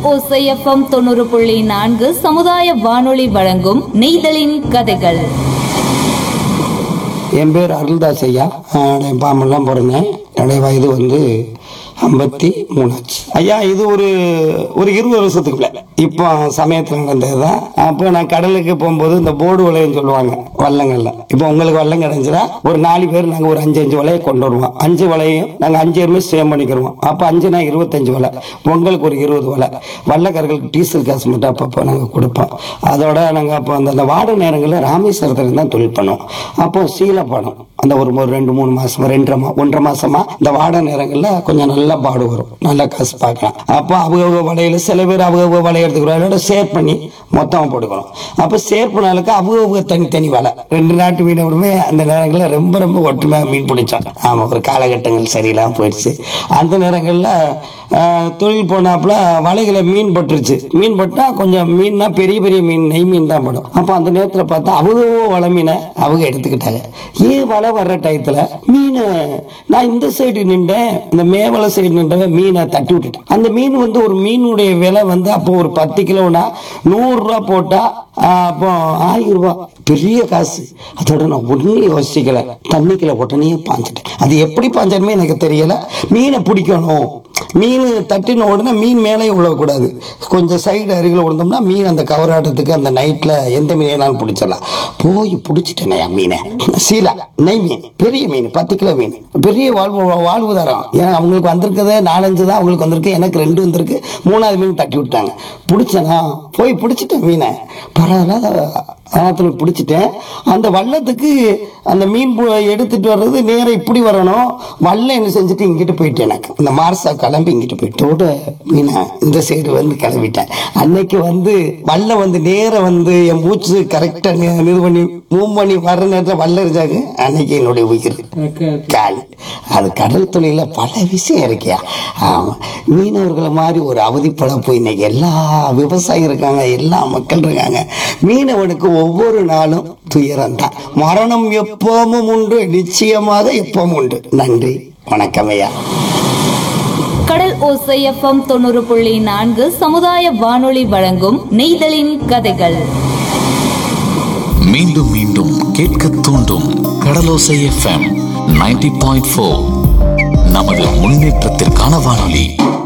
ஓசைஎஃப்எம் தொண்ணூறு புள்ளி நான்கு சமுதாய வானொலி வழங்கும் நெய்தலின் கதைகள் என் பேர் அருள்தாஸ் ஐயா நான் என் பாம்பெல்லாம் பிறந்தேன் என்னுடைய வயது வந்து ஐம்பத்தி மூணாச்சு ஐயா இது ஒரு ஒரு இருபது வருஷத்துக்கு மேல இப்போ சமயத்தில் நடந்தது தான் அப்போ நான் கடலுக்கு போகும்போது இந்த போர்டு வலைன்னு சொல்லுவாங்க வள்ளங்கள்ல இப்போ உங்களுக்கு வல்லம் கிடைஞ்சினா ஒரு நாலு பேர் நாங்கள் ஒரு அஞ்சு அஞ்சு வலையை கொண்டு வருவோம் அஞ்சு வலையும் நாங்கள் அஞ்சு பேருமே சேம் பண்ணிக்கிறோம் அப்போ அஞ்சுனா இருபத்தஞ்சு வலை உங்களுக்கு ஒரு இருபது வலை வள்ளக்காரர்களுக்கு டீசல் காசு மட்டும் அப்பப்போ நாங்கள் கொடுப்போம் அதோட நாங்கள் அப்போ அந்த அந்த வாட நேரங்களில் ராமேஸ்வரத்தில் தான் தொழில் பண்ணுவோம் அப்போ சீலப்படம் அந்த ஒரு ஒரு ரெண்டு மூணு மாசமா ரெண்டரை மா ஒன்றரை மாசமா இந்த வாட நேரங்களில் கொஞ்சம் நல்லா பாடு வரும் நல்லா காசு பார்க்கலாம் அப்போ அவங்க வலையில சில பேர் அவங்க வலை எடுத்துக்கிறோம் ஷேர் பண்ணி மொத்தமாக போட்டுக்கிறோம் அப்போ ஷேர் பண்ணாலுக்கு அவங்க தனித்தனி வலை ரெண்டு நாட்டு மீனவருமே அந்த நேரங்களில் ரொம்ப ரொம்ப ஒற்றுமையாக மீன் பிடிச்சாங்க ஆமாம் ஒரு காலகட்டங்கள் சரியில்லாம போயிடுச்சு அந்த நேரங்களில் ஆஹ், தொழில் போனாப்புல வலைகளை மீன் பட்டுருச்சு மீன் பட்டா கொஞ்சம் மீன்னா பெரிய பெரிய மீன் நெய் மீன் தான் படும் அப்போ அந்த நேரத்தில் பார்த்தா அவங்க வலை மீனை அவங்க எடுத்துக்கிட்டாங்க ஏன் வலை வர்ற டயத்தில் மீனை நான் இந்த சைடு நின்றேன் இந்த மேவலை சைடு நின்றவன் மீனை தட்டி விட்டுட்டேன் அந்த மீன் வந்து ஒரு மீனுடைய விலை வந்து அப்போ ஒரு பத்து கிலோனா நூறுரூவா போட்டா ஆஹ், அப்போ ஆயிரம் ரூபாய் பெரிய காசு அதோட நான் ஒன்றும் யோசிக்கல தண்ணிக்குள்ள உடனே பாஞ்சிட்டேன் அது எப்படி பாஞ்சாலுமே எனக்கு தெரியல மீனை பிடிக்கணும் மீன் தட்டின உடனே மீன் மேலே விழக்கூடாது கொஞ்சம் சைடு அருகில் விழுந்தோம்னா மீன் அந்த கவராட்டத்துக்கு அந்த நைட்டில் எந்த மீனாலும் பிடிச்சிடலாம் போய் பிடிச்சிட்டேனே மீனை சீலா நெய் மீன் பெரிய மீன் பத்து கிலோ மீன் பெரிய வாழ்வு வாழ்வுதாரம் ஏன்னா அவங்களுக்கு வந்திருக்கதே நாலஞ்சு தான் அவங்களுக்கு வந்திருக்கு எனக்கு ரெண்டு வந்திருக்கு மூணாவது மீன் தட்டி விட்டாங்க பிடிச்சனா போய் பிடிச்சிட்டேன் மீனை பரவாயில்ல ஆத்துல பிடிச்சிட்டேன் அந்த வள்ளத்துக்கு அந்த மீன் பு- எடுத்துட்டு வர்றது நேரா இப்படி வரணும் வல்லம் என்ன செஞ்சுட்டு இங்கிட்டு போயிட்டேன் எனக்கு இந்த மார்சா கிளம்பி இங்கிட்டு போயிட்டோட மீனை இந்த சைடு வந்து கிளம்பிட்டேன் அன்னைக்கு வந்து வல்லம் வந்து நேரா வந்து என் மூச்சு கரெக்டா இது பண்ணி மூவ் பண்ணி வர்ற நேரத்தில் வல்லம் இருந்தாங்க அன்னைக்கு என்னுடைய உயிர் கால் அது கடல் தொழில பல விஷயம் இருக்கியா ஆமா மீனவர்களை மாதிரி ஒரு அவதிப்பட போய் இன்னைக்கு எல்லா விவசாயம் இருக்காங்க எல்லா மக்கள் இருக்காங்க மீனவனுக்கு ஒவ்வொரு நாளும் துயரம் தான் மரணம் எப்பவும் உண்டு நிச்சயமாக எப்பவும் உண்டு நன்றி வணக்கம் ஐயா கடல் ஓசைஎஃப்எம் தொண்ணூறு புள்ளி நான்கு சமுதாய வானொலி வழங்கும் நெய்தலின் கதைகள் மீண்டும் மீண்டும் கேட்க தூண்டும் கடலோசை எஃப்எம் 90.4 பாயிண்ட் நமது முன்னேற்றத்திற்கான வானொலி